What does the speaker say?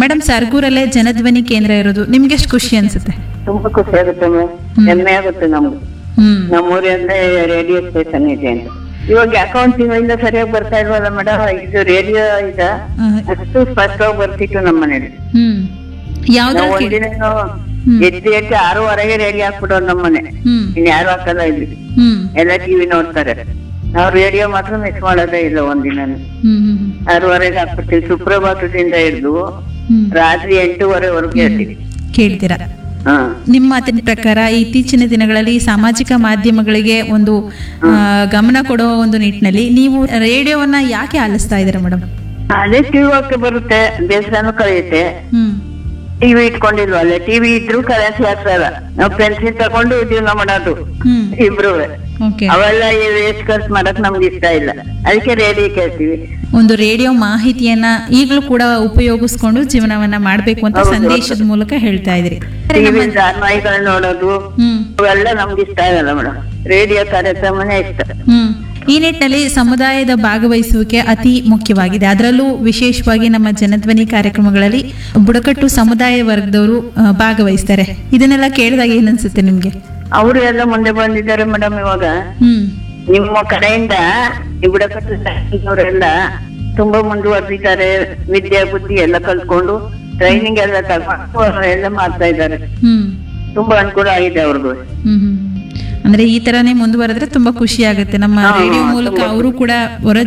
Madam ಸರ್ಗೂರಲ್ಲೇ Janadhwani ಕೇಂದ್ರ ಇರೋದು ನಿಮ್ಗೆ ಎಷ್ಟು ಖುಷಿ ಅನ್ಸುತ್ತೆ ತುಂಬಾ ಖುಷಿ ಆಗುತ್ತೆ ಮೇಡಮ್ ಹೆಮ್ಮೆ ಆಗುತ್ತೆ ನಮ್ಗೆ ಹ್ಮ್ ನಮ್ಮೂರಿಂದ ರೇಡಿಯೋ ಸ್ಟೇಷನ್ ಇದೆ ಅಂತ ಇವಾಗ ಅಕೌಂಟ್ ತಿಂಗಳಿಂದ ಸರಿಯಾಗಿ ಬರ್ತಾ ಇಲ್ವಲ್ಲ ಮೇಡಮ್ ಇದು ರೇಡಿಯೋ ಈಗ ಆ, ಅಷ್ಟು ಸ್ಪಷ್ಟವಾಗಿ ಬರ್ತಿತ್ತು ನಮ್ಮ ಮನೇಲಿ ಹ್ಮ್ ಯಾವ್ದಾದ್ರು ನಾವು ಕೇಳಿ ಒಂದಿನ ಎದ್ದು ಎದ್ದು ಆರೂವರೆಗೆ ರೇಡಿಯೋ ಹಾಕ್ಬಿಡೋರು ನಮ್ಮ ಮನೆ ಹ್ಮ್ ಇನ್ ಯಾರು ಹಾಕಲ್ಲ ಇಲ್ಲಿ ಹ್ಮ್ ಎಲ್ಲ ಟಿವಿ ನೋಡ್ತಾರೆ ನಾವು ರೇಡಿಯೋ ಮಾತ್ರ ಮಿಸ್ ಮಾಡೋದೇ ಇಲ್ಲ ಒಂದಿನ ಹ್ಮ್ ಹ್ಮ್ ಆರೂವರೆಗೆ ಹಾಕ್ಬಿಡ್ತೀವಿ ಸುಪ್ರಭಾತದಿಂದ ಹಿಡಿದು ಹ್ಮ್ ರಾತ್ರಿ ಎಂಟೂವರೆವರೆಗೂ ಹೇಳ್ತೀವಿ ಕೇಳ್ತೀರಾ ಹಾ ನಿಮ್ಮ ಮಾತಿನ ಪ್ರಕಾರ ಇತ್ತೀಚಿನ ದಿನಗಳಲ್ಲಿ ಸಾಮಾಜಿಕ ಮಾಧ್ಯಮಗಳಿಗೆ ಒಂದು ಆ, ಗಮನ ಕೊಡುವ ಒಂದು ನಿಟ್ಟಿನಲ್ಲಿ ನೀವು ರೇಡಿಯೋವನ್ನ ಯಾಕೆ ಆಲಿಸ್ತಾ ಇದ್ದೀರಾ ಮೇಡಮ್ ಅದೇ ಟಿವಿ ಹಾಕಿ ಬರುತ್ತೆ ಬೇಸರನು ಕಳೆಯುತ್ತೆ ಹ್ಮ್ ಟಿವಿ ಇಟ್ಕೊಂಡಿಲ್ವ ಅಲ್ಲೇ ಟಿವಿ ಇದ್ರು ಕರೆನ್ಸಿ ಹಾಕ್ತಾರ ನಾವು ಪೆನ್ಸಿಲ್ ತಗೊಂಡು ಜೀವನ ಮಾಡೋದು ಹ್ಮ್ ಇಬ್ರು ಓಕೆ ಅವೆಲ್ಲ ವೇಸ್ಟ್ ಖರ್ಚು ಮಾಡಕ್ ನಮ್ಗೆ ಇಷ್ಟ ಇಲ್ಲ ಅದಕ್ಕೆ ರೇಡಿಯೋ ಕೇಳ್ತೀವಿ ಒಂದು ರೇಡಿಯೋ ಮಾಹಿತಿಯನ್ನ ಈಗಲೂ ಕೂಡ ಉಪಯೋಗಿಸ್ಕೊಂಡು ಜೀವನವನ್ನ ಮಾಡ್ಬೇಕು ಅಂತ ಹೌದು, ಸಂದೇಶದ ಮೂಲಕ ಹೇಳ್ತಾ ಇದ್ರಿ ಟಿವಿ ಧಾರಾವಾಹಿಗಳು ನೋಡೋದು ಹ್ಮ್ ಅವೆಲ್ಲ ನಮ್ಗೆ ಇಷ್ಟ ಆಗಲ್ಲ ಮೇಡಮ್ ರೇಡಿಯೋ ಕಾರ್ಯಕ್ರಮನೇ ಇಷ್ಟ ಹ್ಮ್ ಈ ನಿಟ್ಟಿನಲ್ಲಿ ಸಮುದಾಯದ ಭಾಗವಹಿಸುವಿಕೆ ಅತಿ ಮುಖ್ಯವಾಗಿದೆ ಅದರಲ್ಲೂ ವಿಶೇಷವಾಗಿ ನಮ್ಮ ಜನಧ್ವನಿ ಕಾರ್ಯಕ್ರಮಗಳಲ್ಲಿ ಬುಡಕಟ್ಟು ಸಮುದಾಯ ವರ್ಗದವರು ಆ, ಭಾಗವಹಿಸ್ತಾರೆ ಇದನ್ನೆಲ್ಲ ಕೇಳಿದಾಗ ಏನನ್ಸುತ್ತೆ ನಿಮ್ಗೆ ಅವರು ಎಲ್ಲ ಮುಂದೆ ಬಂದಿದ್ದಾರೆ ಮೇಡಮ್ ಇವಾಗ ಹ್ಮ್ ನಿಮ್ಮ ಕಡೆಯಿಂದ ಈ ಬುಡಕಟ್ಟು ಅವರೆಲ್ಲ ತುಂಬಾ ಮುಂದುವರೆದಿದ್ದಾರೆ ವಿದ್ಯೆ ಬುದ್ಧಿ ಎಲ್ಲ ಕಲ್ತ್ಕೊಂಡು ಟ್ರೈನಿಂಗ್ ಎಲ್ಲ ತಗೊಂಡು ಎಲ್ಲ ಮಾಡ್ತಾ ಇದ್ದಾರೆ ಹ್ಮ್ ತುಂಬಾ ಅನುಕೂಲ ಆಗಿದೆ ಅವ್ರಿಗೂ ಹ್ಮ್ ಹ್ಮ್. ಅಂದ್ರೆ ಈ ತರಾನೇ ಮುಂದುವರೆದ್ರೆ ತುಂಬಾ ಖುಷಿ ಆಗುತ್ತೆ ನಮ್ಮ ಹಾ, ರೇಡಿಯೋ ಮೂಲಕ ತುಂಬಾ ಅವರು ಕೂಡ ಹೊರ